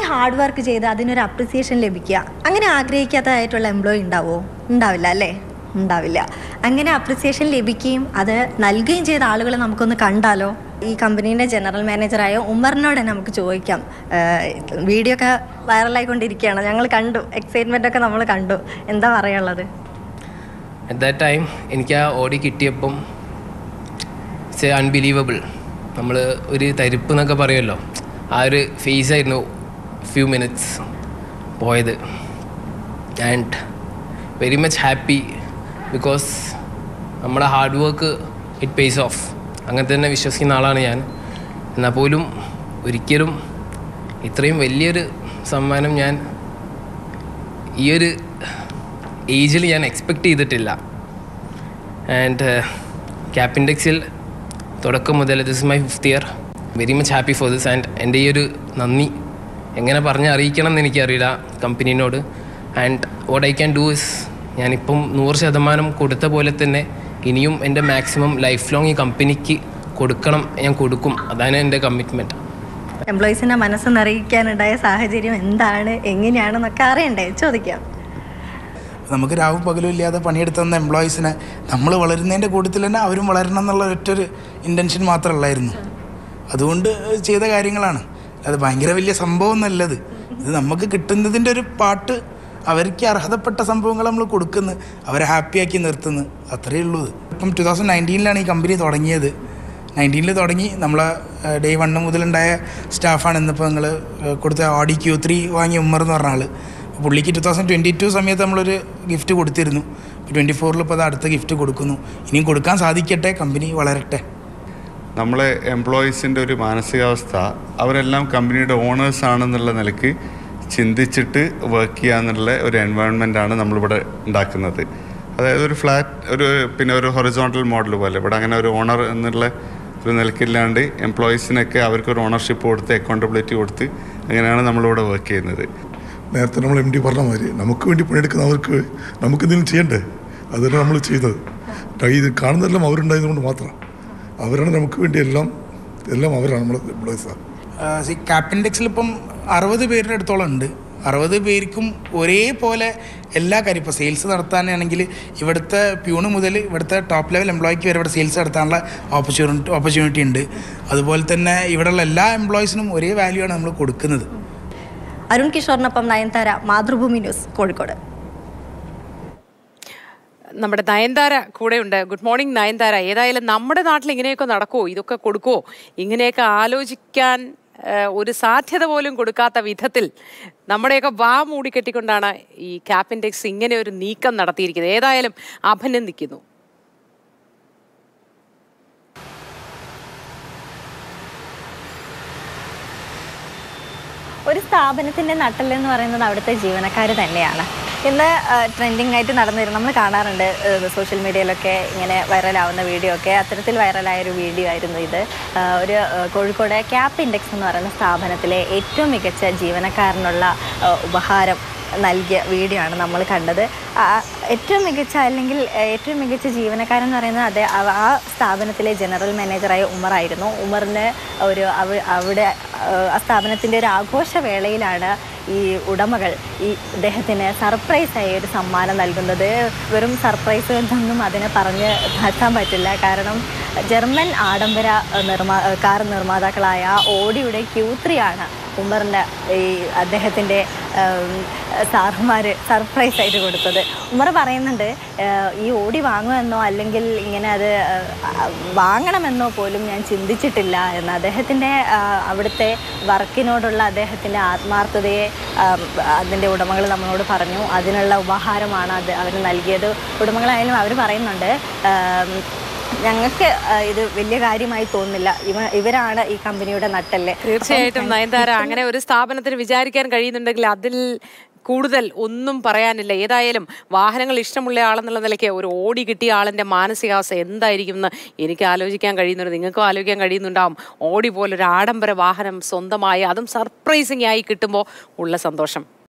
Hard work ചെയ്ത് അതിനൊരു appreciation ലഭിക്കുക അങ്ങനെ ആഗ്രഹിക്കാത്തതായിട്ടുള്ള എംപ്ലോയി ഉണ്ടാവുമോ ഉണ്ടാവില്ല അല്ലേ ഉണ്ടാവില്ല അങ്ങനെ അപ്രിസിയേഷൻ ലഭിക്കുകയും അത് നൽകുകയും ചെയ്ത ആളുകളെ നമുക്കൊന്ന് കണ്ടാലോ ഈ കമ്പനീൻ്റെ ജനറൽ മാനേജറായ ഉമറിനോട് തന്നെ നമുക്ക് ചോദിക്കാം വീഡിയോ ഒക്കെ വൈറലായിക്കൊണ്ടിരിക്കുകയാണ് ഞങ്ങൾ കണ്ടു എക്സൈറ്റ്മെൻ്റ് ഒക്കെ നമ്മൾ കണ്ടു എന്താ പറയാനുള്ളത് അറ്റ് ദാറ്റ് ടൈം എനിക്ക് ആ ഓടി കിട്ടിയപ്പം ഇറ്റ്സ് എ അൺബിലീവബിൾ നമ്മൾ ഒരു തരിപ്പ് എന്നൊക്കെ പറയുമല്ലോ ആ ഒരു ഫേസ് ആയിരുന്നു ഫ്യൂ മിനിറ്റ്സ് പോയത് and very much happy because നമ്മുടെ hard work it pays off അങ്ങനെ തന്നെ വിശ്വസിക്കുന്ന ആളാണ് ഞാൻ എന്നാൽ പോലും ഒരിക്കലും ഇത്രയും വലിയൊരു സമ്മാനം ഞാൻ ഈ ഒരു ഏജിൽ ഞാൻ എക്സ്പെക്റ്റ് ചെയ്തിട്ടില്ല ആൻഡ് ക്യാപ് ഇൻഡെക്സിൽ തുടക്കം മുതൽ this is my fifth year very much happy for this and എൻ്റെ ഈ ഒരു നന്ദി എങ്ങനെ പറഞ്ഞ് അറിയിക്കണം എന്ന് എനിക്കറിയില്ല കമ്പനീനോട് and what I can do is ഞാനിപ്പം നൂറ് ശതമാനം കൊടുത്ത പോലെ തന്നെ ഇനിയും എൻ്റെ മാക്സിമം ലൈഫ് ലോങ് ഈ കമ്പനിക്ക് കൊടുക്കണം ഞാൻ കൊടുക്കും അതാണ് എൻ്റെ കമ്മിറ്റ്മെൻറ്റ് എംപ്ലോയീസിൻ്റെ മനസ്സ് നിറയിക്കാനുണ്ടായ സാഹചര്യം എന്താണ് എങ്ങനെയാണെന്നൊക്കെ അറിയണ്ടേ ചോദിക്കാം നമുക്ക് രാവും പകലും ഇല്ലാതെ പണിയെടുത്ത് തന്ന എംപ്ലോയീസിനെ നമ്മൾ വളരുന്നതിൻ്റെ കൂട്ടത്തിൽ തന്നെ അവരും വളരണം എന്നുള്ള ഒറ്റൊരു ഇൻറ്റൻഷൻ മാത്രമല്ലായിരുന്നു അതുകൊണ്ട് ചെയ്ത കാര്യങ്ങളാണ് അത് ഭയങ്കര വലിയ സംഭവം നല്ലത് ഇത് നമുക്ക് കിട്ടുന്നതിൻ്റെ ഒരു പാട്ട് അവർക്ക് അർഹതപ്പെട്ട സംഭവങ്ങൾ നമ്മൾ കൊടുക്കുന്നു അവരെ ഹാപ്പിയാക്കി നിർത്തുന്നു അത്രയേ ഉള്ളൂ ഇത്. ഇപ്പം ടു തൗസൻഡ് നയൻറ്റീനിലാണ് ഈ കമ്പനി തുടങ്ങിയത് നയൻറ്റീനിൽ തുടങ്ങി നമ്മളെ ഡേ വണ്ണ് മുതലുണ്ടായ സ്റ്റാഫാണ് ഇന്നിപ്പോൾ നിങ്ങൾ കൊടുത്ത ഓഡി ക്യൂ ത്രീ വാങ്ങിയ ഉമ്മർ എന്ന് പറഞ്ഞ ആൾ പുള്ളിക്ക് ടു തൗസൻഡ് ട്വൻറ്റി ടു സമയത്ത് നമ്മളൊരു ഗിഫ്റ്റ് കൊടുത്തിരുന്നു ട്വൻറ്റി ഫോറിൽ ഇപ്പോൾ അത് അടുത്ത ഗിഫ്റ്റ് കൊടുക്കുന്നു ഇനിയും കൊടുക്കാൻ സാധിക്കട്ടെ കമ്പനി വളരട്ടെ നമ്മളെ എംപ്ലോയീസിൻ്റെ ഒരു മാനസികാവസ്ഥ അവരെല്ലാം കമ്പനിയുടെ ഓണേഴ്സ് ആണെന്നുള്ള നിലയ്ക്ക് ചിന്തിച്ചിട്ട് വർക്ക് ചെയ്യാന്നുള്ള ഒരു എൻവയോൺമെൻ്റ് ആണ് നമ്മളിവിടെ ഉണ്ടാക്കുന്നത് അതായത് ഒരു ഫ്ലാറ്റ് ഒരു പിന്നെ ഒരു ഹൊറിസോണ്ടൽ മോഡൽ പോലെ ഇവിടെ അങ്ങനെ ഒരു ഓണർ എന്നുള്ള ഒരു നിലക്കില്ലാണ്ട് എംപ്ലോയീസിനൊക്കെ അവർക്കൊരു ഓണർഷിപ്പ് കൊടുത്ത് അക്കൗണ്ടബിലിറ്റി കൊടുത്ത് അങ്ങനെയാണ് നമ്മളിവിടെ വർക്ക് ചെയ്യുന്നത് നേരത്തെ നമ്മൾ എം ഡി പറഞ്ഞ മാതിരി നമുക്ക് വേണ്ടി പണിയെടുക്കുന്നവർക്ക് നമുക്ക് എന്തെങ്കിലും ചെയ്യണ്ടേ അതാണ് നമ്മൾ ചെയ്തത് ഇത് കാണുന്നതെല്ലാം അവരുണ്ടായതുകൊണ്ട് മാത്രം അവരാണ് നമുക്ക് വേണ്ടി എല്ലാം എല്ലാം അവരാണ് നമ്മുടെ എംപ്ലോയീസാണ് ക്യാപ് ഇൻഡെക്സിൽ ഇപ്പം അറുപത് പേരുടെ അടുത്തോളം ഉണ്ട് അറുപത് പേർക്കും ഒരേപോലെ എല്ലാ കാര്യം ഇപ്പോൾ സെയിൽസ് നടത്താനാണെങ്കിൽ ഇവിടുത്തെ പ്യൂണ് മുതൽ ഇവിടുത്തെ ടോപ്പ് ലെവൽ എംപ്ലോയിക്ക് വരെ ഇവിടെ സെയിൽസ് നടത്താനുള്ള ഓപ്പർച്യൂണിറ്റി ഓപ്പർച്യൂണിറ്റി ഉണ്ട് അതുപോലെ തന്നെ ഇവിടെയുള്ള എല്ലാ എംപ്ലോയീസിനും ഒരേ വാല്യൂ ആണ് നമ്മൾ കൊടുക്കുന്നത് അരുൺ കിഷോറിനൊപ്പം നയൻതാര മാതൃഭൂമി ന്യൂസ് കോഴിക്കോട് നമ്മുടെ നയൻതാര കൂടെയുണ്ട് ഗുഡ് മോർണിംഗ് നയൻതാര ഏതായാലും നമ്മുടെ നാട്ടിൽ ഇങ്ങനെയൊക്കെ നടക്കുമോ ഇതൊക്കെ കൊടുക്കുമോ ഇങ്ങനെയൊക്കെ ആലോചിക്കാൻ ഏഹ്, ഒരു സാധ്യത പോലും കൊടുക്കാത്ത വിധത്തിൽ നമ്മുടെയൊക്കെ വാ മൂടിക്കെട്ടിക്കൊണ്ടാണ് ഈ ക്യാപ് ഇൻഡെക്സ് ഇങ്ങനെ ഒരു നീക്കം നടത്തിയിരിക്കുന്നത് ഏതായാലും അഭിനന്ദിക്കുന്നു ഒരു സ്ഥാപനത്തിന്റെ നട്ടലെന്ന് പറയുന്നത് അവിടുത്തെ ജീവനക്കാർ തന്നെയാണ് ഇന്ന് ട്രെൻഡിങ് ആയിട്ട് നടന്നിരുന്നു നമ്മൾ കാണാറുണ്ട് സോഷ്യൽ മീഡിയയിലൊക്കെ ഇങ്ങനെ വൈറലാവുന്ന വീഡിയോ ഒക്കെ അത്തരത്തിൽ വൈറലായ ഒരു വീഡിയോ ആയിരുന്നു ഇത് ആ, ഒരു ആ, കോഴിക്കോട് ക്യാപ് ഇൻഡെക്സ് എന്ന് പറയുന്ന സ്ഥാപനത്തിലെ ഏറ്റവും മികച്ച ജീവനക്കാരനുള്ള ആ, ഉപഹാരം നൽകിയ വീഡിയോ ആണ് നമ്മൾ കണ്ടത് ആ, ഏറ്റവും മികച്ച അല്ലെങ്കിൽ ആ, ഏറ്റവും മികച്ച ജീവനക്കാരൻ എന്ന് പറയുന്നത് അതെ ആ- ആ സ്ഥാപനത്തിലെ ജനറൽ മാനേജറായ ഉമറായിരുന്നു ഉമറിന് ഒരു അവ- അവിടെ ആ, ആ സ്ഥാപനത്തിൻ്റെ ഒരു ആഘോഷവേളയിലാണ് ഈ ഉടമകൾ ഈ ഇദ്ദേഹത്തിന് സർപ്രൈസായി ഒരു സമ്മാനം നൽകുന്നത് വെറും സർപ്രൈസ് എന്നൊന്നും അതിനെ പറഞ്ഞ് മാറ്റാൻ പറ്റില്ല കാരണം ജർമ്മൻ ആഡംബര നിർമ്മാ കാർ നിർമ്മാതാക്കളായ ഓഡിയുടെ ക്യൂ ത്രീ ആണ് ഉമറിൻ്റെ ഈ അദ്ദേഹത്തിൻ്റെ സാറുമാർ സർപ്രൈസ് ആയിട്ട് കൊടുത്തത് ഉമർ പറയുന്നുണ്ട് ഏഹ്, ഈ ഓടി വാങ്ങുമെന്നോ അല്ലെങ്കിൽ ഇങ്ങനെ അത് ഏഹ്, വാങ്ങണമെന്നോ പോലും ഞാൻ ചിന്തിച്ചിട്ടില്ല എന്ന് അദ്ദേഹത്തിൻ്റെ ആഹ്, അവിടുത്തെ വർക്കിനോടുള്ള അദ്ദേഹത്തിൻ്റെ ആത്മാർത്ഥതയെ ആം, അതിൻ്റെ ഉടമകൾ നമ്മളോട് പറഞ്ഞു അതിനുള്ള ഉപഹാരമാണ് അത് അവർ നൽകിയത് ഉടമകളായാലും അവർ പറയുന്നുണ്ട് ആം, ഞങ്ങൾക്ക് ആ, ഇത് വലിയ കാര്യമായി തോന്നുന്നില്ല ഇവ ഇവരാണ് ഈ കമ്പനിയുടെ നട്ടല് തീർച്ചയായിട്ടും നയൻതാര അങ്ങനെ ഒരു സ്ഥാപനത്തിന് വിചാരിക്കാൻ കഴിയുന്നുണ്ടെങ്കിൽ അതിൽ കൂടുതൽ ഒന്നും പറയാനില്ല ഏതായാലും വാഹനങ്ങൾ ഇഷ്ടമുള്ള ആളെന്നുള്ള നിലയ്ക്ക് ഒരു ഓടി കിട്ടിയ ആളിന്റെ മാനസികാവസ്ഥ എന്തായിരിക്കും എന്ന് എനിക്ക് ആലോചിക്കാൻ കഴിയുന്നുണ്ട് നിങ്ങൾക്കും ആലോചിക്കാൻ കഴിയുന്നുണ്ടാവും ഓടി പോലൊരു ആഡംബര വാഹനം സ്വന്തമായി അതും സർപ്രൈസിംഗ് ആയി കിട്ടുമ്പോൾ ഉള്ള സന്തോഷം